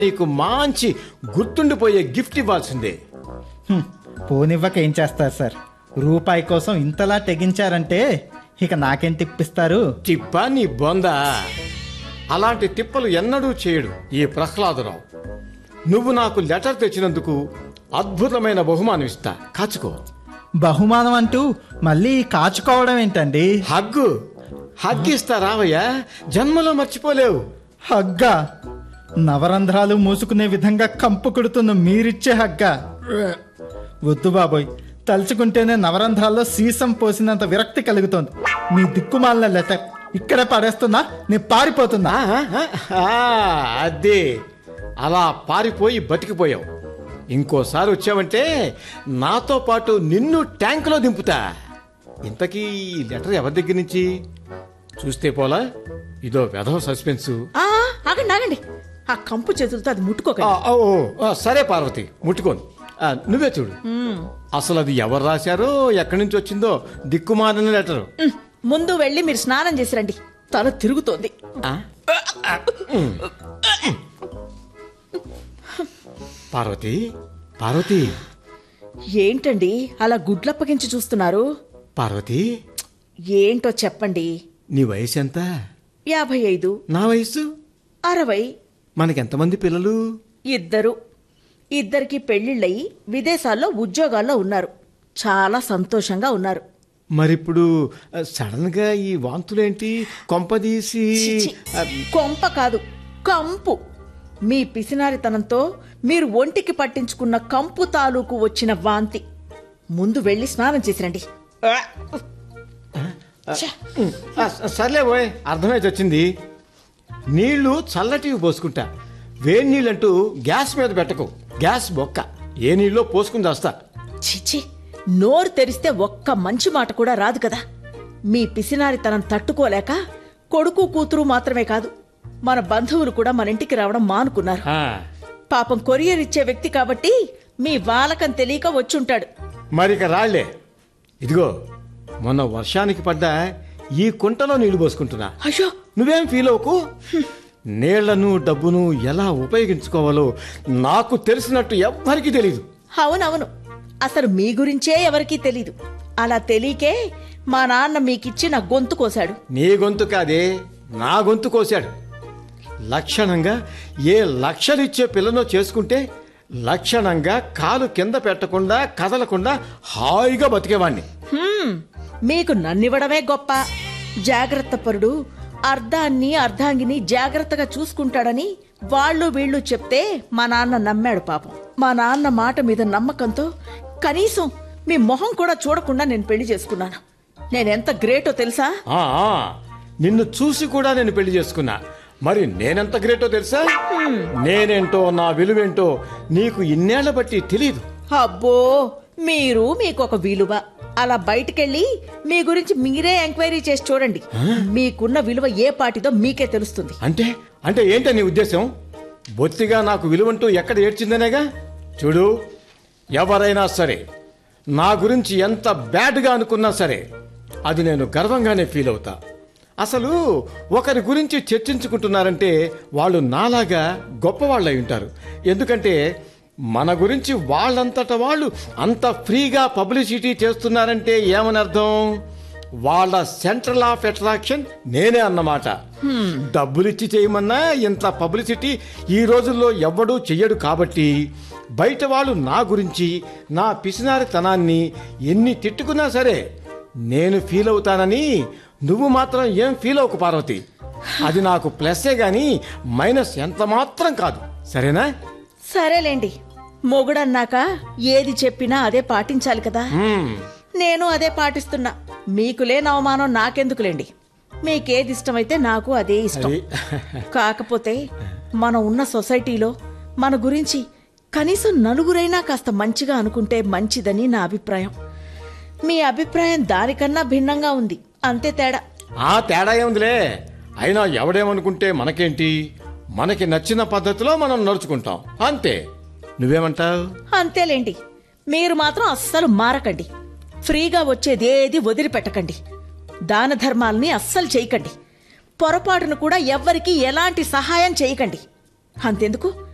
నీకు మంచి గుర్తుండిపోయే గిఫ్ట్ ఇవ్వాల్సిందే హ్మ్, పోనివ్వక ఏం చేస్తారు సార్ రూపాయి కోసం ఇంతలా తెగించారంటే ఇక నాకేం తిప్పిస్తారు తిప్ప నీ బొంద అలాంటి తిప్పలు ఎన్నడూ చేయడు ఈ ప్రహ్లాదరావు నువ్వు నాకు లెటర్ తెచ్చినందుకు అద్భుతమైన బహుమానం ఇస్తా కాచుకో బహుమానం అంటూ మళ్ళీ కాచుకోవడం ఏంటండి హగ్గు హగ్గు ఇస్తా రావయ్యా జన్మలో మర్చిపోలేవు హగ్గా నవరంధ్రాలు మూసుకునే విధంగా కంపు కొడుతున్న మీరిచ్చే హగ్గా వద్దు బాబోయ్ తలుచుకుంటేనే నవరంధ్రాల్లో సీసం పోసినంత విరక్తి కలుగుతోంది మీ దిక్కుమాలిన లెటర్ ఇక్కడే పడేస్తున్నా నేను పారిపోతున్నా ఆ, ఆ, ఆ, అదే అలా పారిపోయి బతికిపోయావు ఇంకోసారి వచ్చావంటే నాతో పాటు నిన్ను ట్యాంకులో దింపుతా ఇంతకీ ఈ లెటర్ ఎవరి దగ్గర నుంచి చూస్తే పోలా ఇదో వెధవ సస్పెన్సు ఆ, ఆగండి ఆగండి ఆ కంపు చేతులతో అది ఆ, ముట్టుకోకండి ఓ, ఓ, ఆ, సరే పార్వతి ముట్టుకోను ఆ, నువ్వే చూడు అసలు అది ఎవరు రాశారో ఎక్కడి నుంచి వచ్చిందో దిక్కుమాలిన లెటరు ఉమ్, ముందు వెళ్ళి మీరు స్నానం చేసి రండి తల తిరుగుతోంది ఆ? ఉమ్. పార్వతి పార్వతి ఏంటండి అలా గుడ్లప్పగించి చూస్తున్నారు పార్వతి ఏంటో చెప్పండి నీ వయసు ఎంత యాభై ఐదు నా వయసు అరవై మనకెంతమంది పిల్లలు ఇద్దరు ఇద్దరికి పెళ్లిళ్ళయి విదేశాల్లో ఉద్యోగాల్లో ఉన్నారు చాలా సంతోషంగా ఉన్నారు మరిప్పుడు సడన్ గా ఈ వాంతులేంటి కొంపదీసి చిచి, కొంప కాదు కంపు మీ పిసినారితనంతో మీరు ఒంటికి పట్టించుకున్న కంపు తాలూకు వచ్చిన వాంతి ముందు వెళ్ళి స్నానం చేసిరండి ఛ, ఆ, సర్లే పోయ్ అర్థమైతే వచ్చింది నీళ్లు చల్లటివి పోసుకుంటా వేడి నీళ్ళంటూ గ్యాస్ మీద పెట్టకు గ్యాస్ బొక్క ఏ నీళ్ళో పోసుకుని చేస్తా చిచి నోరు తెరిస్తే ఒక్క మంచి మాట కూడా రాదు కదా మీ పిసినారితనం తట్టుకోలేక కొడుకు కూతురు మాత్రమే కాదు మన బంధువులు కూడా మన ఇంటికి రావడం మానుకున్నారు ఆ, పాపం కొరియర్ ఇచ్చే వ్యక్తి కాబట్టి మీ వాలకం తెలియక వచ్చుంటాడు మరిక రాళ్లే ఇదిగో మొన్న వర్షానికి పడ్డ ఈ కుంటలో నీళ్లు పోసుకుంటున్నా అయ్యో నువ్వేం ఫీల్ అవ్వకు నీళ్లను డబ్బును ఎలా ఉపయోగించుకోవాలో నాకు తెలిసినట్టు ఎవ్వరికీ తెలీదు అవునవును అసలు మీ గురించే ఎవరికీ తెలీదు అలా తెలియకే మా నాన్న మీకిచ్చి నా గొంతు కోశాడు నీ గొంతు కాదే నా గొంతు కోశాడు లక్షణంగా ఏ లక్షలిచ్చే పిల్లను చేసుకుంటే లక్షణంగా కాలు కింద పెట్టకుండా కదలకుండా హాయిగా బతికేవాణ్ణి హ్మ్, మీకు నన్నివ్వడమే గొప్ప జాగ్రత్త పరుడు అర్ధాన్ని అర్ధాంగిని జాగ్రత్తగా చూసుకుంటాడని వాళ్ళు వీళ్ళు చెప్తే మా నాన్న నమ్మాడు పాపం మా నాన్న మాట మీద నమ్మకంతో కనీసం మీ మొహం కూడా చూడకుండా నేను పెళ్లి చేసుకున్నాను నేనెంత గ్రేటో తెలుసా ఆ, ఆ, నిన్ను చూసి కూడా నేను పెళ్లి చేసుకున్నా మరి నేనెంత గ్రేటో తెలుసా నేనేంటో నా విలువేంటో నీకు ఇన్నేళ్ల బట్టి తెలియదు అబ్బో మీరు మీకు ఒక విలువ అలా బయటికెళ్ళి మీ గురించి మీరే ఎంక్వైరీ చేసి చూడండి మీకున్న విలువ ఏ పాటిదో మీకే తెలుస్తుంది అంటే అంటే ఏంట నీ ఉద్దేశం బొత్తిగా నాకు విలువంటూ ఎక్కడ ఏడ్చిందనేగా చూడు ఎవరైనా సరే నా గురించి ఎంత బ్యాడ్గా అనుకున్నా సరే అది నేను గర్వంగానే ఫీల్ అవుతా అసలు ఒకరి గురించి చర్చించుకుంటున్నారంటే వాళ్ళు నాలాగా గొప్పవాళ్ళు అయి ఉంటారు ఎందుకంటే మన గురించి వాళ్ళంతట వాళ్ళు అంత ఫ్రీగా పబ్లిసిటీ చేస్తున్నారంటే ఏమని అర్థం వాళ్ళ సెంట్రల్ ఆఫ్ అట్రాక్షన్ నేనే అన్నమాట డబ్బులిచ్చి చేయమన్నా ఇంత పబ్లిసిటీ ఈ రోజుల్లో ఎవ్వడూ చెయ్యడు కాబట్టి బయట వాళ్ళు నా గురించి నా పిసినారితనాన్ని ఎన్ని తిట్టుకున్నా సరే నేను ఫీల్ అవుతానని నువ్వు మాత్రం ఏం ఫీల్ అవ్వకు పార్వతి అది నాకు ప్లస్సే గాని మైనస్ ఎంత మాత్రం కాదు సరేనా సరేలేండి మొగుడన్నాక ఏది చెప్పినా అదే పాటించాలి కదా మ్మ్. నేను అదే పాటిస్తున్నా మీకు లేని అవమానం నాకెందుకులేండి మీకేది ఇష్టమైతే నాకు అదే ఇష్టం అది కాకపోతే మనం ఉన్న సొసైటీలో మన గురించి కనీసం నలుగురైనా కాస్త మంచిగా అనుకుంటే మంచిదని నా అభిప్రాయం మీ అభిప్రాయం దానికన్నా భిన్నంగా ఉంది అంతే తేడా ఆ తేడా ఏముందిలే అయినా ఎవడేమనుకుంటే మనకేంటి మనకి నచ్చిన పద్ధతిలో మనం నడుచుకుంటాం అంతే నువ్వేమంటావు అంతేలేండి మీరు మాత్రం అస్సలు మారకండి ఫ్రీగా వచ్చేది ఏది వదిలిపెట్టకండి దాన ధర్మాలని అస్సలు చేయకండి పొరపాటును కూడా ఎవ్వరికీ ఎలాంటి సహాయం చేయకండి అంతెందుకు